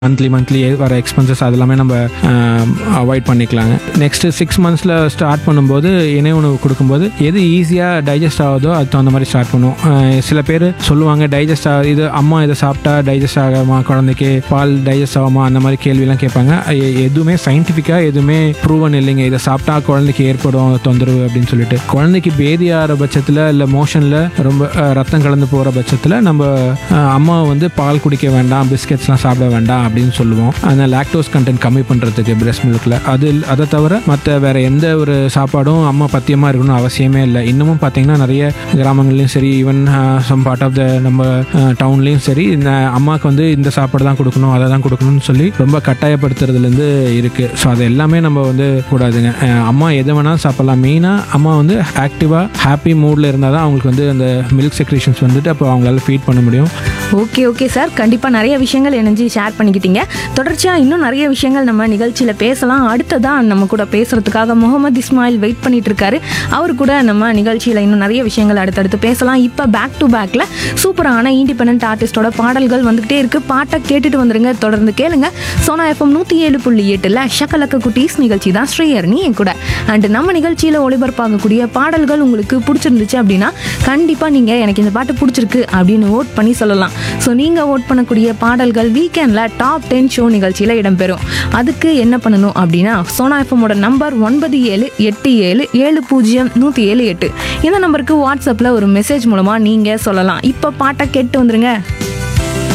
monthly monthly வர expenses அதெல்லாமே நம்ம அவாய்ட் பண்ணிக்கலாங்க நெக்ஸ்ட் சிக்ஸ் மந்த்ஸில் ஸ்டார்ட் பண்ணும்போது இணை உணவு கொடுக்கும்போது எது ஈஸியாக டைஜஸ்ட் ஆகுதோ அதுக்கு தகுந்த மாதிரி ஸ்டார்ட் பண்ணுவோம் அஹ் சில பேர் சொல்லுவாங்க டைஜஸ்ட் ஆக இது அம்மா இதை சாப்பிட்டா டைஜஸ்ட் ஆகாமா குழந்தைக்கு பால் டைஜஸ்ட் ஆகுமா அந்த மாதிரி கேள்விலாம் கேட்பாங்க எ- எதுவுமே சயின்டிஃபிக்காக எதுவுமே ப்ரூவன் இல்லைங்க இதை சாப்பிட்டா குழந்தைக்கு ஏற்படும் தொந்தரவு அப்படின்னு சொல்லிட்டு குழந்தைக்கு பேதி ஆகிற பட்சத்தில் இல்லை மோஷனில் ரொம்ப அஹ், ரத்தம் கலந்து போகிற பட்சத்தில் நம்ம அஹ், அம்மா வந்து பால் குடிக்க வேண்டாம் பிஸ்கெட்ஸ்லாம் சாப்பிட வேண்டாம் அப்படின்னு சொல்லுவோம் அந்த லாக்டோஸ் கண்டென்ட் கம்மி பண்ணுறதுக்கு பிரஸ்ட் மில்கில் அது அதை தவிர மற்ற வேற எந்த ஒரு சாப்பாடும் அம்மா பத்தியமாக இருக்கணும்னு அவசியமே இல்லை இன்னமும் பார்த்தீங்கன்னா நிறைய கிராமங்கள்லையும் சரி even some part of the நம்ம டவுன்லேயும் சரி இந்த அம்மாவுக்கு வந்து இந்த சாப்பாடு தான் கொடுக்கணும் அதை தான் கொடுக்கணும்னு சொல்லி ரொம்ப கட்டாயப்படுத்துறதுலேருந்து இருக்குது ஸோ அது எல்லாமே நம்ம வந்து கூடாதுங்க அஹ் அம்மா எதை வேணாலும் சாப்பிடலாம் மெயினாக அம்மா வந்து ஆக்டிவாக ஹாப்பி மூடில் இருந்தால் தான் அவங்களுக்கு வந்து அந்த மில்க் செக்ரேஷன்ஸ் வந்துட்டு அப்போ அவங்களால ஃபீட் பண்ண முடியும் ஓகே ஓகே சார் கண்டிப்பாக நிறைய விஷயங்கள் இணைஞ்சு ஷேர் பண்ணிக்கிட்டீங்க தொடர்ச்சியாக இன்னும் நிறைய விஷயங்கள் நம்ம நிகழ்ச்சியில் பேசலாம் அடுத்ததான் நம்ம கூட பேசுறதுக்காக முகமது இஸ்மாயில் வெயிட் பண்ணிட்டு இருக்காரு அவர் கூட நம்ம நிகழ்ச்சியில் இன்னும் நிறைய விஷயங்கள் அடுத்தடுத்து பேசலாம் இப்போ பேக் டு பேக்கில் சூப்பரான இண்டிபெண்ட் ஆர்டிஸ்டோட பாடல்கள் வந்துகிட்டே இருக்கு பாட்டை கேட்டுட்டு வந்துருங்க தொடர்ந்து கேளுங்க சோனா எஃப்எம் நூற்றி ஏழு புள்ளி எட்டில் ஷக்கலக்க குட்டீஸ் நிகழ்ச்சி தான் ஸ்ரீயர்னி என் கூட அண்ட் நம்ம நிகழ்ச்சியில் ஒளிபரப்பாகக்கூடிய பாடல்கள் உங்களுக்கு பிடிச்சிருந்துச்சு அப்படின்னா கண்டிப்பாக நீங்கள் எனக்கு இந்த பாட்டு பிடிச்சிருக்கு அப்படின்னு ஓட் பண்ணி சொல்லலாம் ஸோ நீங்கள் ஓட் பண்ணக்கூடிய பாடல்கள் வீக்கெண்டில் டாப் டென் ஷோ நிகழ்ச்சியில் இடம்பெறும் அதுக்கு என்ன பண்ணணும் அப்படின்னா சோனா எஃப்எம்மோட நம்பர் ஒன்பது ஏழு எட்டு ஏழு ஏழு பூஜ்ஜியம் நூற்றி ஏழு எட்டு இந்த நம்பருக்கு வாட்ஸ்அப்பில் ஒரு மெசேஜ் மூலமாக நீங்கள் சொல்லலாம் இப்போ பாட்டை கேட்டு வந்துருங்க